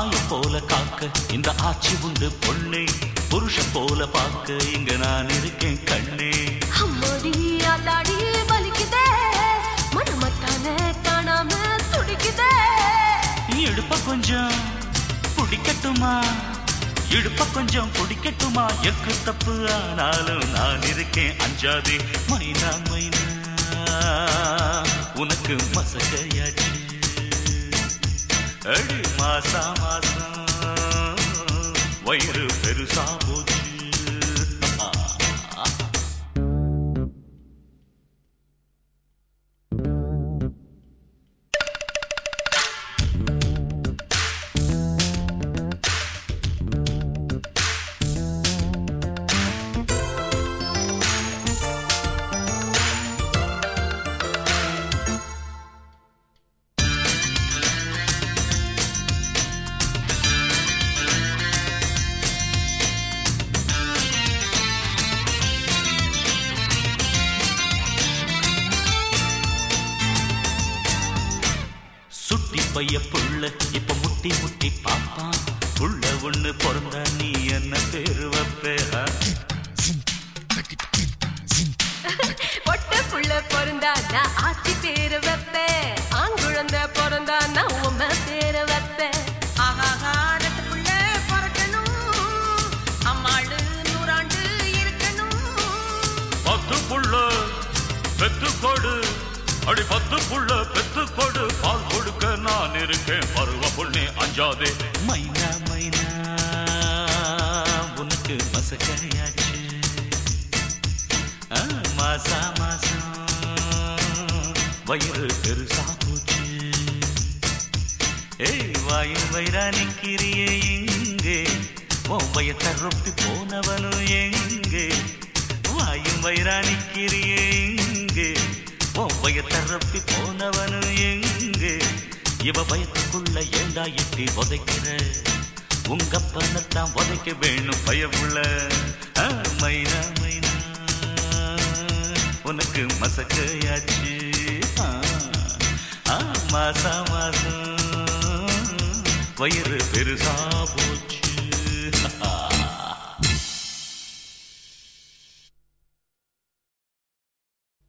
ஆயம் போல காக்க இந்த ஆட்சி உண்டு பொண்ணே புருஷன் போல பார்க்க இங்க நான் இருக்கேன் கண்ணே அம்மாடி ஆத்தாடி வலிக்குதே மனமத்தான காணாம துடிக்குதே இடுப்ப கொஞ்சம் பிடிக்கட்டுமா இடுப்ப கொஞ்சம் பிடிக்கட்டுமா எக்கு தப்பு ஆனாலும் நான் இருக்கேன் அஞ்சாதே மைனா மைனா உனக்கு மசக்கையாச்சு அடி மாசா மாசம் வயிறு பெருசா போச்சு சுட்டி பைய புள்ள இப்ப முட்டி முட்டி பாப்பான் புள்ள ஒண்ணு பிறந்தா நீ என்ன பேரு வைப்பே ஆ? பொட்ட புள்ள பிறந்தா நான் ஆச்சி பேரு வைப்பேன் ஆண் குழந்தை பிறந்தா நான் உம்ம பேரு வைப்பேன் ஆஹாஹா, ரெட்டு புள்ள பொறக்கணும். அம்மாளு நூறாண்டு இருக்கணும். பத்து புள்ள பெத்து கொடு அடி பத்து புள்ள பெத்து கொடு பால் கொடுக்க நான் இருக்கேன் பருவ பொண்ணே அஞ்சாதே மைனா மைனா உனக்கு மசக்கையாச்சு ஆ, மாசா மாசம் வயிறு பெருசா போச்சு ஏய் வாயும் வயிறா நிக்கிறியே எங்கே உன் பயத்தை ரொப்பி போனவனும் எங்கே வாயும் வயிறா நிக்கிறியே எங்கே உன் பயத்தை ரொப்பி போனவனும் எங்கே இவ பயத்துக்குள்ள ஏண்டா எட்டி உதைக்கிற உங்க பணத்தான் உதைக்க வேணும் பயமுள்ள ஆ, மைனா மைனா உனக்கு மசக்கையாச்சு ஆ, ஆ, மாசா மாசம் வயிறு பெருசா